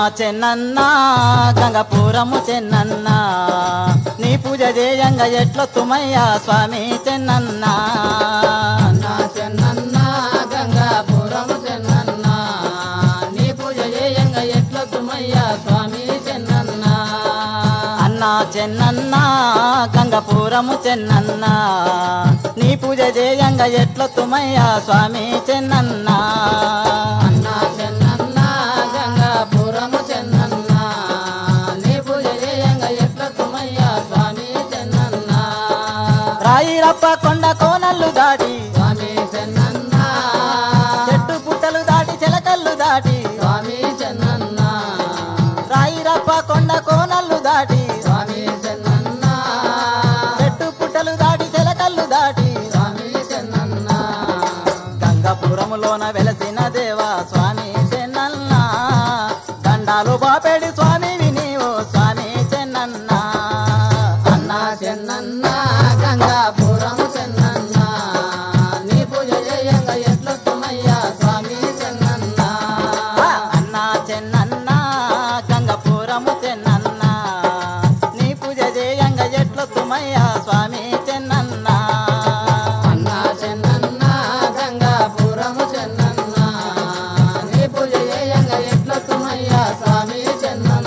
చెన్నన్న గంగపురము చెన్నన్న నీ పూజ చేయంగా ఎట్లొత్తుమయ్యా స్వామి చెన్నన్న అన్నా చెన్నన్న గంగాపురం చెన్నన్న నీ పూజ చేయంగా ఎట్లొద్దుమయ్యా స్వామి చెన్నన్న అన్నా చెన్నన్న గంగపురము చెన్నన్న నీ పూజ చేయంగా ఎట్లొత్తుమయ్యా స్వామి చెన్నన్న అన్నా చెన్నన్న గంగాపురం చెన్నన్న నీ పూజ చేయంగా ఎట్లొద్దుమయ్యా స్వామి చెన్నన్న రాయిరప్ప కొండ కోనల్లు దాటి స్వామి చెన్నన్న చెట్టు పుట్టలు దాటి చిలకల్లు దాటి స్వామి చెన్నన్న రాయిరప్ప కొండ కోనల్లు దాటి స్వామి చెన్నన్న చెట్టు పుట్టలు దాటి చిలకల్లు దాటి స్వామి చెన్నన్న గంగపురములోన వెలసిన దేవా స్వామి చెన్నన్న దండాలు బాపేడి స్వామి వినివో స్వామి చెన్నన్న అన్నా చెన్నన్న గంగాపురం చెన్నన్న నీ పూజ చేయంగా ఎట్లొత్తుమయ్యా స్వామి చెన్నన్న ఆ, అన్నా చెన్నన్న గంగపురము చెన్నన్న నీ పూజ చేయంగా ఎట్లొత్తుమయ్యా స్వామి చెన్నన్న అన్నా చెన్నన్న గంగాపురం చెన్నన్న నీ పూజ చేయంగా ఎట్లొత్తుమయ్యా స్వామి చెన్నన్న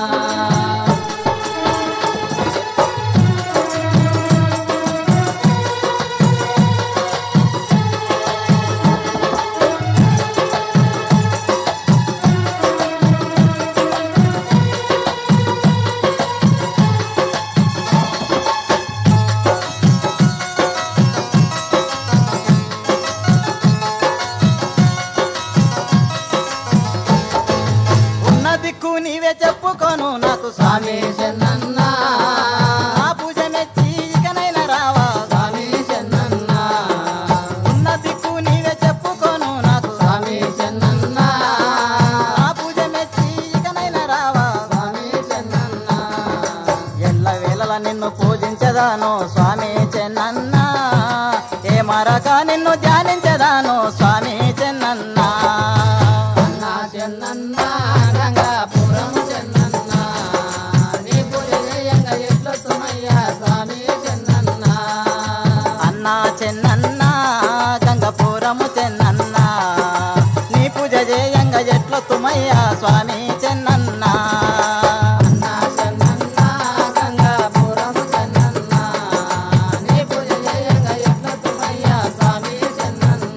ఉన్న దిక్కు నీవే చెప్పుకోను నాకు స్వామి స్వామి చెన్నన్న నా పూజ మెచ్చి ఇకనైనా రావా స్వామి చెన్నన్న ఉన్న దిక్కు నీవే చెప్పుకోను నాకు స్వామి చెన్నన్న నా పూజ మెచ్చి ఇకనైనా రావా స్వామి చెన్నన్న ఎల్ల వేళల నిన్ను పూజించదాను స్వామి చెన్నన్న ఏ మరక నిన్ను ధ్యానించదాను స్వామి చెన్నన్న అన్నా చెన్నన్న గంగాపురం చెన్నన్న నీ పూజ చేయంగా ఎట్లొత్తుమయ్యా స్వామి చెన్నన్న అన్నా చెన్నన్న గంగపురము చెన్నన్న నీ పూజ చేయంగా ఎట్లొత్తుమయ్యా స్వామి చెన్నన్న అన్నా చెన్నన్న గంగాపురం చెన్నన్న నీ పూజ చేయంగా ఎట్లొత్తుమయ్యా స్వామి చెన్నన్న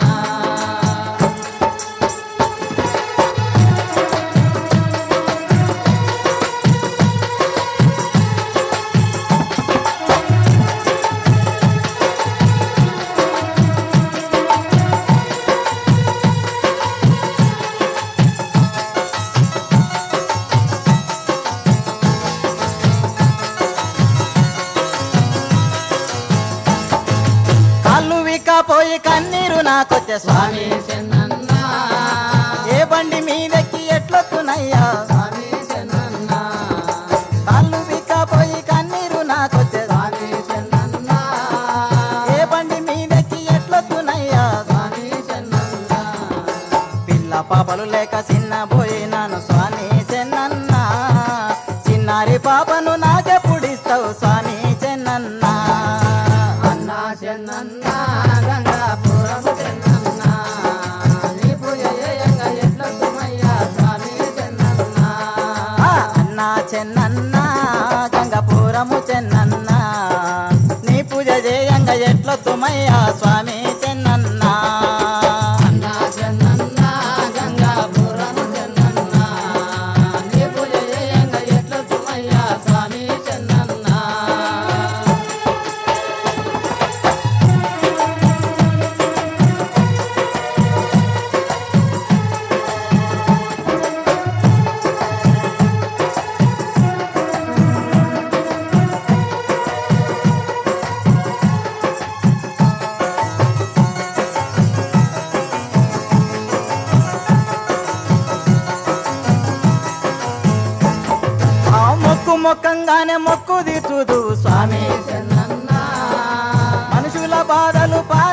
కాళ్ళు విక్కపోయి కన్నీరు నాకొచ్చే స్వామి స్వామి చెన్నన్న ఏ బండి మీదెక్కి ఎట్లొత్తునయ్యా స్వామి చెన్నన్న కాళ్ళు విక్కపోయి కన్నీరు నాకొచ్చే స్వామి చెన్నన్న ఏ బండి మీదెక్కి ఎట్లొత్తునయ్యా స్వామి చెన్నన్న పిల్ల పాపలు లేక చిన్న పోయినాను స్వామి చెన్నన్న చిన్నారి పాపను నాకెప్పుడిస్తావు స్వామి చెన్నన్న అన్నా చెన్నన్న గంగాపురం చెన్నన్న నీ పూజ చేయంగా ఎట్లొత్తుమయ్యా స్వామి చెన్నన్న ఆ, అన్నా చెన్నన్న గంగపురము చెన్నన్న నీ పూజ చేయంగా ఎట్లొత్తుమయ్యా స్వామి చెన్నన్న అన్నా చెన్నన్న గంగాపురం చెన్నన్న నీ పూజ చేయంగా ఎట్లొత్తుమయ్యా స్వామి చెన్నన్న ఆ మొక్కు మొక్కంగానే మొక్కు తీర్చుదు స్వామి చెన్నన్న మనుషుల బాధలు పా